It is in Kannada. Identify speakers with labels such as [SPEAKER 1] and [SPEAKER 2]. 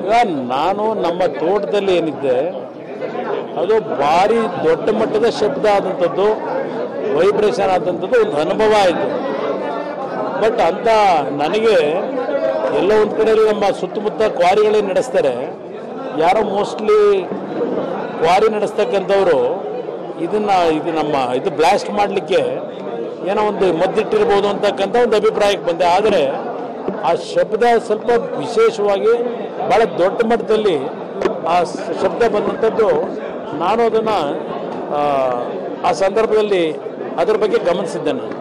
[SPEAKER 1] ಈಗ ನಾನು ನಮ್ಮ ತೋಟದಲ್ಲಿ ಏನಿದ್ದೆ ಅದು ಭಾರಿ ದೊಡ್ಡ ಮಟ್ಟದ ಶಬ್ದ ಆದಂಥದ್ದು ವೈಬ್ರೇಷನ್ ಆದಂಥದ್ದು ಒಂದು ಅನುಭವ ಆಯಿತು ಬಟ್ ಅಂತ ನನಗೆ ಎಲ್ಲೋ ಒಂದು ಕಡೆಯಲ್ಲಿ ನಮ್ಮ ಸುತ್ತಮುತ್ತ ಕ್ವಾರಿಗಳೇ ನಡೆಸ್ತಾರೆ ಯಾರೋ ಮೋಸ್ಟ್ಲಿ ಕ್ವಾರಿ ನಡೆಸ್ತಕ್ಕಂಥವ್ರು ಇದನ್ನ ಇದು ನಮ್ಮ ಇದು ಬ್ಲಾಸ್ಟ್ ಮಾಡಲಿಕ್ಕೆ ಏನೋ ಒಂದು ಮದ್ದಿಟ್ಟಿರ್ಬೋದು ಅಂತಕ್ಕಂಥ ಒಂದು ಅಭಿಪ್ರಾಯಕ್ಕೆ ಬಂದೆ ಆದರೆ ಆ ಶಬ್ದ ಸ್ವಲ್ಪ ವಿಶೇಷವಾಗಿ ಭಾಳ ದೊಡ್ಡ ಮಟ್ಟದಲ್ಲಿ ಆ ಸ- ಶಬ್ದ ಬಂದಂಥದ್ದು ನಾನು ಅದನ್ನು ಆ ಸಂದರ್ಭದಲ್ಲಿ ಅದ್ರ ಬಗ್ಗೆ ಗಮನಿಸಿದ್ದೆ ನಾನು